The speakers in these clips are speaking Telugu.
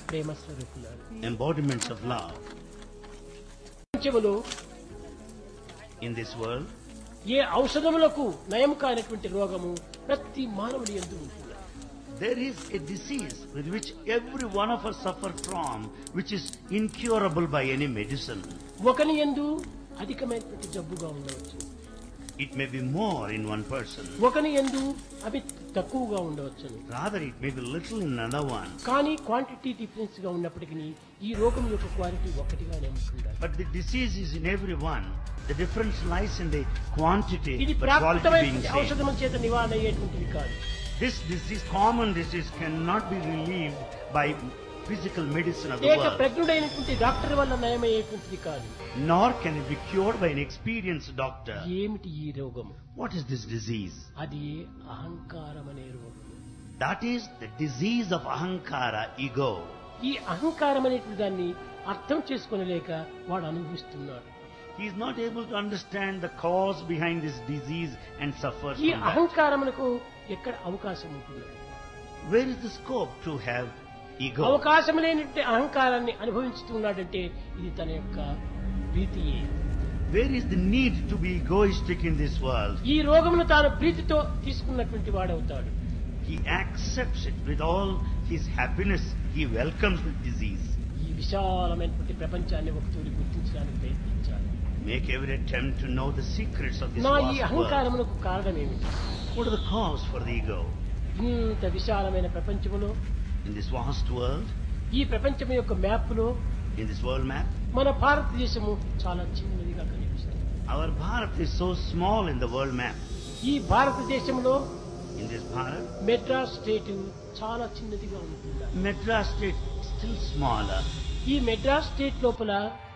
Prema స్వరూపులారు embodiments of love. ప్రపంచములో In this world, ఏ ఔషధములకు నయం కానటువంటి రోగము ప్రతి మానవుడి ఎందు ఉంటుంది there is a disease with which every one of us suffer from, which is incurable by any medicine. ఒకని ఎందు అధికమైనటువంటి జబ్బుగా ఉండవచ్చు It may be more in one person. ఒకని ఎందు అవి తక్కువగా ఉండవచ్చును Rather, it may be little in another one. కానీ క్వాంటిటీ డిఫరెన్స్ గా ఉన్నప్పటికీ ఈ రోగం యొక్క క్వాలిటీ ఒకటిగానే ఉంటుండాలి But the disease is in everyone. The difference lies in the quantity, ఇది but quality being ప్రాకృతమైన same. ఔషధముల చేత నివారణ అయ్యేటువంటిది కాదు This disease, common disease, cannot be relieved by physical medicine of the లేక world. ప్రజ్ఞుడైనటువంటి డాక్టర్ వల్ల నయమయ్యేటువంటిది కాదు Nor can it be cured by an experienced doctor. ఏమిటి ఈ రోగము What is this disease? అది అహంకారం అనే రోగం That is the disease of ahankara, ego. ఈ అహంకారం అనేటువంటి దాన్ని అర్థం చేసుకోనలేక వాడు అనుభవిస్తున్నాడు He is not able to understand the cause behind this disease and suffers ఈ from that. అహంకారమునకు ఎక్కడ అవకాశం ఉంటుంది Where is the scope to have ego? అవకాశం లేనటువంటి అహంకారాన్ని అనుభవించుతున్నాడంటే ఇది తన యొక్క ప్రీతియే Where is the need to be egoistic in this world? ఈ రోగమును తాను ప్రీతితో తీసుకున్నటువంటి వాడవుతాడు He accepts it with all his happiness. He welcomes the disease. ఈ విశాలమైనటువంటి ప్రపంచాన్ని ఒకతూరి గుర్తించడానికి ప్రయత్నించాలి Make every attempt to know the secrets of this నా ఈ vast world. అహంకారమునకు కారణం ఏమిటి What are the cause for the ego? ఇంత విశాలమైన ప్రపంచములో In this vast world, ఈ ప్రపంచం యొక్క మ్యాప్లో in this world map, మన భారతదేశము చాలా చిన్నదిగా కనిపిస్తుంది our Bharat is so small in the world map. ఈ భారతదేశంలో In this Bharat, Madras state చాలా చిన్నదిగా ఉంటుంది Madras state still smaller. ఈ మెడ్రాస్ స్టేట్ లోపల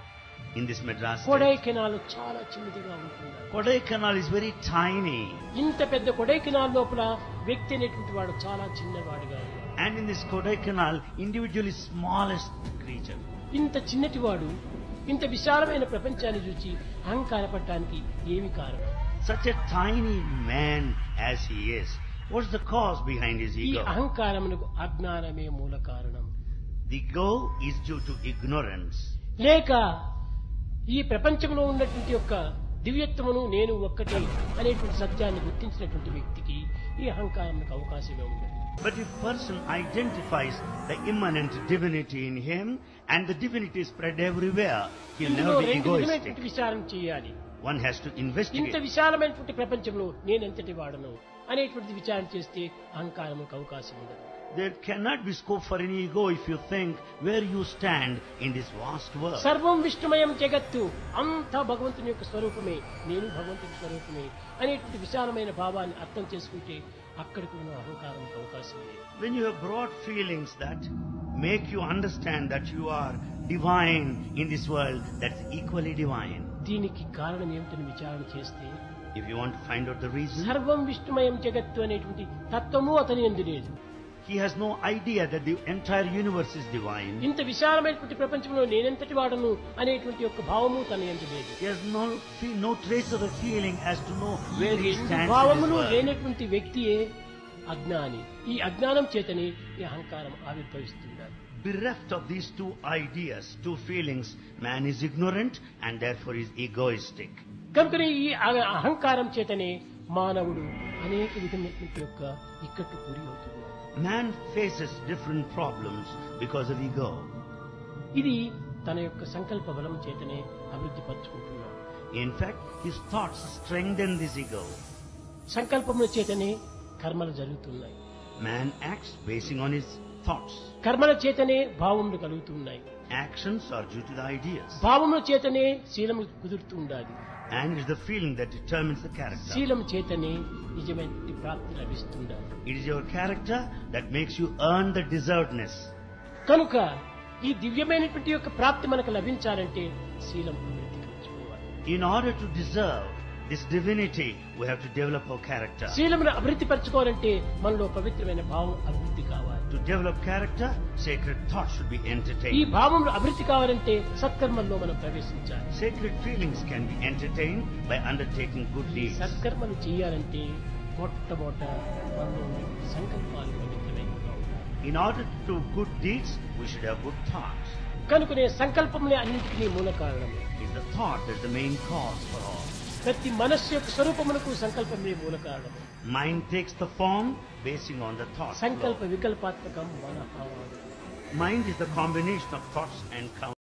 In this Madras Kodai state, canal చాలా చిన్నదిగా ఉంటుంది Kodaikanal is very tiny. ఇంత పెద్ద కొడై కెనాల్ లోపల వ్యక్తి అనేటువంటి వాడు చాలా చిన్నవాడుగా ఉన్నాడు And in this Kodaikanal, individually smallest creature. ఇంత చిన్నటి వాడు ఇంత విశాలమైన ప్రపంచాన్ని చూసి అహంకారపడటానికి ఏమి కారణం Such a tiny man as he is. What's the cause behind his ఈ ego? అహంకారమునకు అజ్ఞానమే మూల కారణం The ego is due to ignorance. లేక ఈ ప్రపంచంలో ఉన్నటువంటి యొక్క దివ్యత్వమును నేను ఒక్కటే అనేటువంటి సత్యాన్ని గుర్తించినటువంటి వ్యక్తికి ఈ అహంకారానికి అవకాశమే ఉండదు But if person identifies the immanent divinity in him and the divinity is spread everywhere, he'll ఇందులో never be రెండు egoistic. విధమైనటువంటి విచారం చేయాలి One has to ఇంత investigate. విశాలమైనటువంటి ప్రపంచంలో నేనెంతటి వాడను అనేటువంటి విచారణ చేస్తే అహంకారములకు అవకాశం ఉండదు There cannot be scope for any ego if you think where you stand in this vast world. సర్వం విష్ణుమయం జగత్తు అంతా భగవంతుని యొక్క స్వరూపమే నేను భగవంతుని స్వరూపమే అనేటువంటి విశాలమైన భావాన్ని అర్థం చేసుకుంటే అక్కడికి ఉన్న అహంకారంకి అవకాశం లేదు When you have broad feelings that make you understand that you are divine in this world, that's equally divine. దీనికి కారణం ఏమిటని విచారణ చేస్తే If you want to find out the reason, సర్వం విష్ణుమయం జగత్తు అనేటువంటి తత్వము అతని ఎందు లేదు he has no idea that the entire universe is divine. ఇంత విశాలమైనటువంటి ప్రపంచంలో నేనెంతటి వాడను అనేటువంటి యొక్క భావము తన ఎందు లేదు He has no, feel, no trace of a feeling as to know where he రెండు stands in భావములు this world. లేనటువంటి వ్యక్తియే అజ్ఞాని ఈ అజ్ఞానం చేతనే ఈ అహంకారం ఆవిర్భవిస్తున్నారు Bereft of these two ideas, two feelings, man is ignorant and therefore is egoistic. కనుకనే ఈ అహ- అహంకారం చేతనే మానవుడు అనేక విధమైనటువంటి యొక్క ఇక్కట్టు గురి అవుతున్నాడు Man faces different problems because of ego. ఇది తన యొక్క సంకల్ప బలం చేతనే అభివృద్ధి పరుచుకుంటున్నాడు In fact, his thoughts strengthen this ego. సంకల్పముల చేతనే కర్మలు జరుగుతున్నాయి Man acts basing on his thoughts. కర్మల చేతనే భావములు కలుగుతున్నాయి Actions are due to the ideas. భావముల చేతనే శీలము కుదురుతూ ఉండాలి And it's the feeling that determines the character. శీలము చేతనే నిజమైన ప్రాప్తి లభిస్తుండాలి It is your character that makes you earn the deservedness. కనుక ఈ దివ్యమైనటువంటి యొక్క ప్రాప్తి మనకు లభించాలంటే శీలం అభివృద్ధి పెంచుకోవాలి In order to deserve this divinity, we have to develop our character. శీలమును అభివృద్ధి పరచుకోవాలంటే మనలో పవిత్రమైన భావం అభివృద్ధి కావాలి To develop character, sacred thoughts should be ఈ entertained. భావంలో అభివృద్ధి కావాలంటే సత్కర్మల్లో మనం ప్రవేశించాలి Sacred feelings can be entertained by undertaking good ఈ deeds. సత్కర్మలు చేయాలంటే మొట్టమొదట మనలో సంకల్పాలు పవిత్రమైనవిగా ఉండాలి. In order to do good deeds, we should have good thoughts. కనుకనే సంకల్పములే అన్నింటికి మూల కారణం It's the thought that's the main cause for all. ప్రతి మనస్సు యొక్క స్వరూపమునకు సంకల్పమే మూల కారణం Mind takes the form basing on the thought. సంకల్ప వికల్పాత్మకం మన Mind is the combination of thoughts and count.